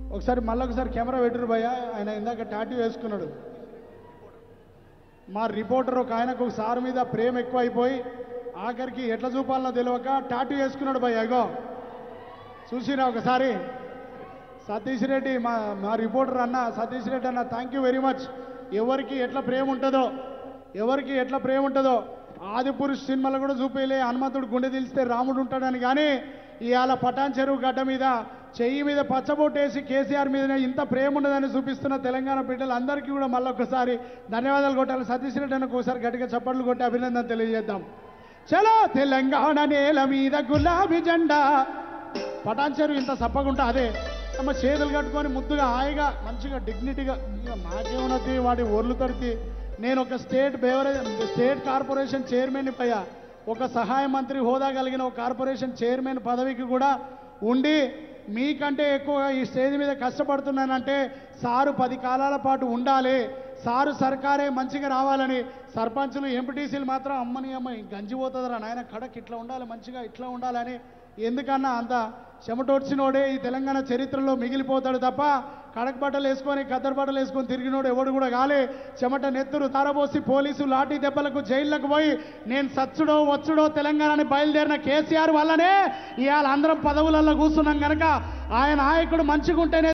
ఒకసారి మళ్ళీ ఒకసారి కెమెరా పెట్టురు భయ్య ఆయన ఇందాక టాటూ వేసుకున్నాడు మా రిపోర్టర్ ఒక ఆయనకు ఒక సార్ మీద ప్రేమ ఎక్కువ అయిపోయి ఆఖరికి ఎట్లా చూపాలనో తెలియక టాటూ వేసుకున్నాడు భయ్య అగో చూసినా ఒకసారి సతీష్ రెడ్డి మా మా రిపోర్టర్ అన్న సతీష్ రెడ్డి అన్న థ్యాంక్ యూ వెరీ మచ్ ఎవరికి ఎట్లా ప్రేమ ఉంటుందో ఎవరికి ఎట్లా ప్రేమ ఉంటుందో ఆది పురుష్ సినిమాలో కూడా చూపేలే హనుమంతుడు గుండె తెలిస్తే రాముడు ఉంటాడని కానీ ఇవాళ పటాన్ చెరువు గడ్డ మీద చెయ్యి మీద పచ్చబొట్టేసి కేసీఆర్ మీద ఇంత ప్రేమ ఉండదని చూపిస్తున్న తెలంగాణ బిడ్డలు అందరికీ కూడా మళ్ళీ ఒకసారి ధన్యవాదాలు కొట్టాలి సతీష్ రెడ్డి అన్నకు ఒకసారి గట్టిగా చప్పట్లు కొట్టి అభినందన తెలియజేద్దాం చలో తెలంగాణ నేల మీద గులాబీ జెండా పటాన్ చెరువు ఇంత సప్పగుంటా అదే అమ్మ చేతులు కట్టుకొని ముద్దుగా హాయిగా మంచిగా డిగ్నిటీగా ఇక నాకేమున్నది వాడి ఒర్లు తడితే నేను ఒక state beverage state corporation chairman పయ్యా ఒక సహాయ మంత్రి హోదా కలిగిన ఒక కార్పొరేషన్ చైర్మన్ పదవికి కూడా ఉండి మీకంటే ఎక్కువగా ఈ స్టేజ్ మీద కష్టపడుతున్నానంటే సారు పది కాలాల పాటు ఉండాలి సారు సర్కారే మంచిగా రావాలని సర్పంచులు ఎంపీటీసీలు మాత్రం అమ్మని అమ్మ గంజి పోతుందిరా నాయన కడక్ ఇట్లా ఉండాలి మంచిగా ఇట్లా ఉండాలని ఎందుకన్నా అంత చెమటోడ్చినోడే ఈ తెలంగాణ చరిత్రలో మిగిలిపోతాడు తప్ప కడక బట్టలు వేసుకొని కద్దరు బట్టలు వేసుకొని తిరిగినోడు ఎవడు కూడా కాలే చెమట నెత్తురు తరబోసి పోలీసు లాఠీ దెబ్బలకు జైళ్ళకు పోయి నేను సచ్చుడో వచ్చుడో తెలంగాణని బయలుదేరిన కేసీఆర్ వల్లనే ఇవాళ అందరం పదవులలో కూర్చున్నాం కనుక ఆయన నాయకుడు మంచిగా ఉంటేనే